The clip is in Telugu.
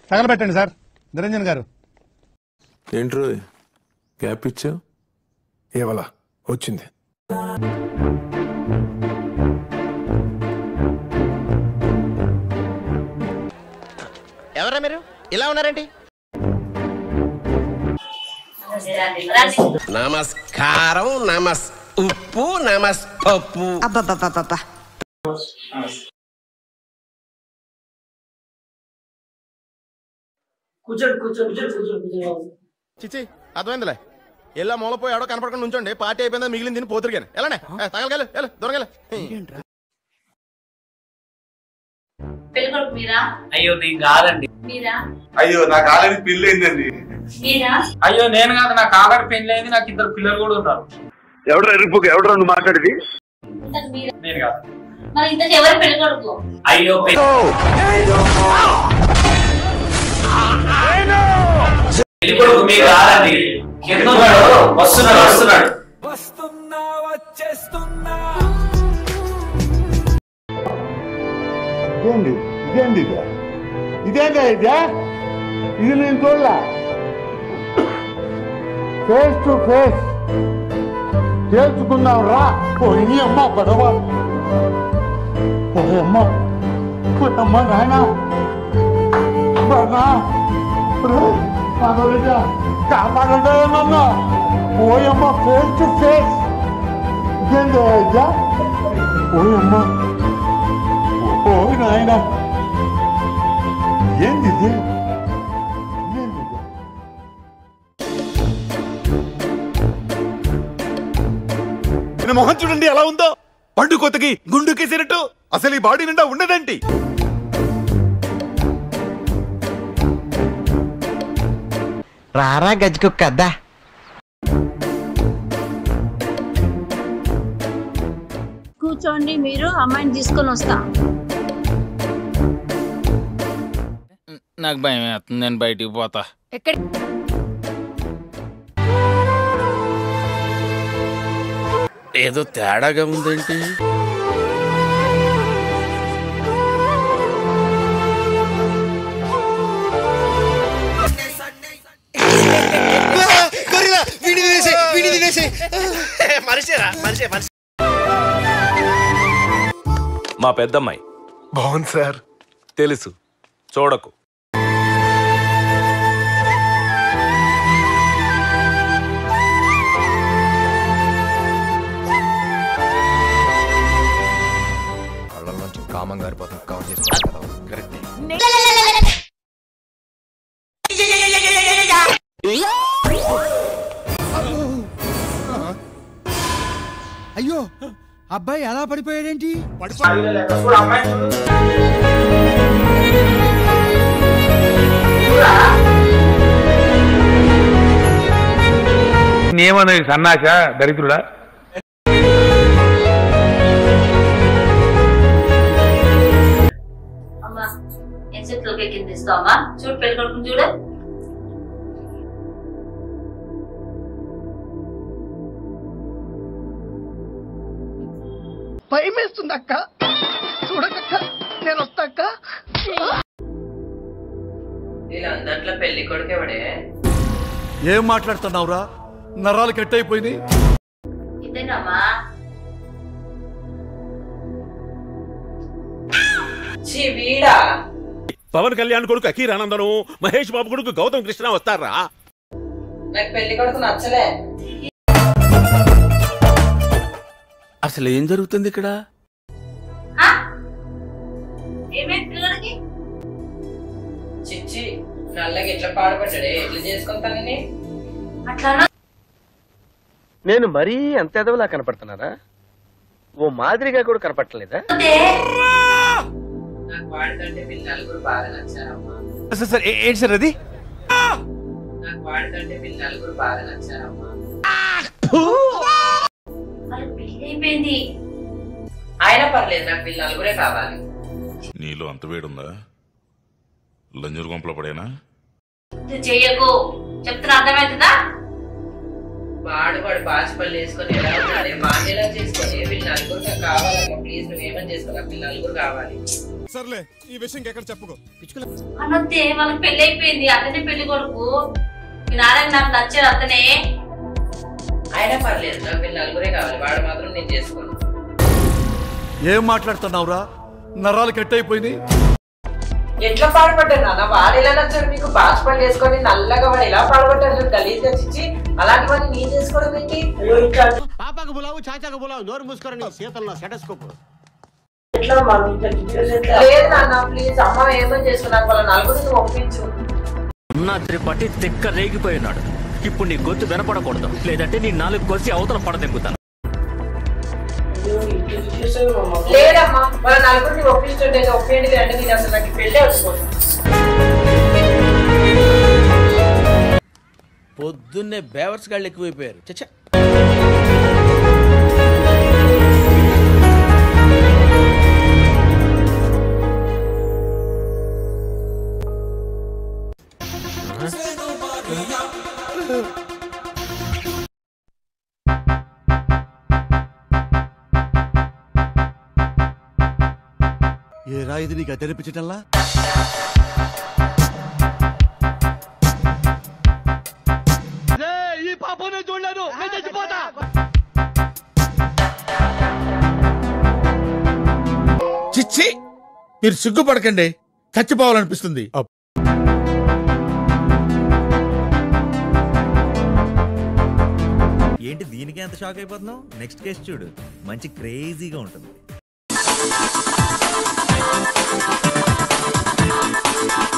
తగలబెట్టండి సార్ నిరంజన్ గారు ఏంట్రో గ్యాప్ ఇచ్చావు ఏవలా వచ్చింది ఎవరా మీరు ఇలా ఉన్నారేంటి నమస్కారం నమస్ ఉప్పు నమస్ పప్పు అబ్బబ్బబ్బబ్బా కూర్చోండి కూర్చోండి కూర్చోండి కూర్చోండి చిచి అర్థమైందిలే ఎలా మూలపోయి ఆడో కనపడకుండా ఉంచండి పార్టీ అయిపోయిందా మిగిలింది తిని పోతురు కానీ ఎలానే తగలగలు వెళ్ళు దొరగలే పెళ్ళికొడుకు మీరా అయ్యో నేను కాదండి మీరా అయ్యో నాకు ఆల్రెడీ పెళ్లి అయిందండి మీరా అయ్యో నేను కాదు నాకు ఆఖరి పెళ్లి అయింది నాకు ఇద్దరు పిల్లలు కూడా ఉన్నారు ఎవడరా ఎరుపు ఎవడరా నువ్వు మాట్లాడేది ఇంతకు మీరా నేను కాదు మరి ఇంతకు ఎవరు పెళ్ళికొడుకు అయ్యో పెళ్ళికొడుకు మీరు కాదండి కింద ఉన్నాడు వస్తున్నాడు వస్తున్నాడు ఇదేంటి ఇదేంటి ఇది ఇదేంటి ఇదే ఇది నేను చూడలే ఫేస్ టు ఫేస్ తేల్చుకుందాం రా పోయి అమ్మ గొడవ పోయమ్మ పోయమ్మ నాయన కాపాడండి నన్ను పోయమ్మ ఫేస్ టు ఫేస్ ఇదేంటి ఇదే పోయమ్మ ఓ నాయన ఏంది ఇది? ఏంది ఇది? ఈయన మొహం చూడండి ఎలా ఉందో పండు కొత్తకి గుండుకేసినట్టు అసలు ఈ బాడీ నిండా ఉండదండి రారా గజ్జుకుక్క అద్దా కూర్చోండి మీరు అమ్మాయిని తీసుకొని వస్తా నాకు భయం వేస్తుంది నేను బయటికి పోతా ఎక్కడ ఏదో తేడాగా ఉందేంటి మనిషేరా మనిషే మనిషి మా పెద్దమ్మాయి బాగుంది సార్ తెలుసు చూడకు కళ్ళల్లోంచి కామం గారిపోతుంది కవర్ చేసుకోవాలి కదా కరెక్ట్ అయ్యో అబ్బాయి ఎలా పడిపోయాడేంటి చూడు అమ్మాయి చూడు ఏమన్నది సన్నాస దరిద్రుడా అమ్మా ఏం చేతులకి కింద ఇస్తావమ్మా చూడు పెళ్ళికొడుకుని చూడు భయమేస్తుంది అక్క చూడకక్క నేను వస్తాక్క వీళ్ళందట్లో పెళ్లి కొడుకు ఎవడే ఏం మాట్లాడుతున్నావురా నరాలు కట్ అయిపోయింది ఇదేనమ్మా ఛీ, వీడా పవన్ కళ్యాణ్ కొడుకు అఖీర్ ఆనందను మహేష్ బాబు కొడుకు గౌతమ్ కృష్ణ వస్తారా నాకు పెళ్లి కొడుకు నచ్చలే అసలు ఏం జరుగుతుంది ఇక్కడ ఆ? ఏమైంది పిల్లలకి చిచ్చి నల్లగా ఎట్లా పాడుపడ్డాడే ఎట్లా చేసుకుంటానని అట్లా నేను మరీ అంత ఎదవలా కనపడుతున్నారా ఓ మాదిరిగా కూడా కనపడలేదా నాకు వాడికంటే వీళ్ళు నలుగురు బాగా నచ్చారమ్మా సార్ ఏంటి సార్ అది నాకు వాడికంటే వీళ్ళు నలుగురు బాగా నచ్చారమ్మా వాళ్ళకి పెళ్లి అయిపోయింది అయినా పర్లేదు నాకు వీళ్ళు నలుగురే కావాలి నీలో అంత వేడుందా లంజూరు గుంపలో పడేనా ఇది చెయ్యకు చెప్తున్నా అర్థమవుతుందా వాడు వాడు బాచిపల్లి వేసుకొని ఎలా ఉన్నాడే వాడిని ఎలా చేసుకొని వీళ్ళు నలుగురు నాకు కావాలమ్మా ప్లీజ్ నువ్వేమని చేసుకో నాకు వీళ్ళు నలుగురు కావాలి సర్లే ఈ విషయం ఎక్కడ చెప్పుకో అనొద్దే వాళ్ళకి పెళ్లి అయిపోయింది అతనే పెళ్లి కొడుకు మీ నారాయణ నాకు నచ్చారు అతనే అయినా పర్లేదు నాకు వీళ్ళు నలుగురే కావాలి వాడు మాత్రం నేను చేసుకోను ఏం మాట్లాడుతున్నావురా నరాలు కట్ అయిపోయింది ఎట్లా పాడుపడ్డారు నాన్న వాడు ఎలా నచ్చాడు మీకు బాచిపల్లి వేసుకొని నల్లగా వాడు ఎలా పాడుపడ్డారు గలీజ్ తెచ్చి అలాంటి వాడిని నేను చేసుకోవడం ఏంటి పాపకు బులావు చాచాకు బులావు నోరు మూసుకోరండి సీతల్లో సెటస్కోప్ లేదు నాన్న ప్లీజ్ అమ్మ ఏమని చేసుకో నాకు వాళ్ళ నలుగురిని ఒప్పించు నా త్రిపాటి తిక్క రేగిపోయినాడు ఇప్పుడు నీ గొంతు వినపడకూడదు లేదంటే నీ నాలుగు కోసి అవతల పడదెంగుతాను లేదమ్మా వాళ్ళ నలుగురిని ఒప్పించుంటే ఒప్పియండి అంటే నేను అసలు నాకు పెళ్ళే వచ్చుకోను పొద్దున్నే బేవర్స్ గాళ్ళు ఎక్కువైపోయారు చచ్చా ఏ రాయిది నీకు తెరిపించటల్లా ఈ పాపనే చూడలేను నేను చచ్చిపోతా చిచ్చి మీరు సిగ్గుపడకండి చచ్చిపోవాలనిపిస్తుంది ఏంటి దీనికి ఎంత షాక్ అయిపోతున్నావు నెక్స్ట్ కేసు చూడు మంచి క్రేజీగా ఉంటుంది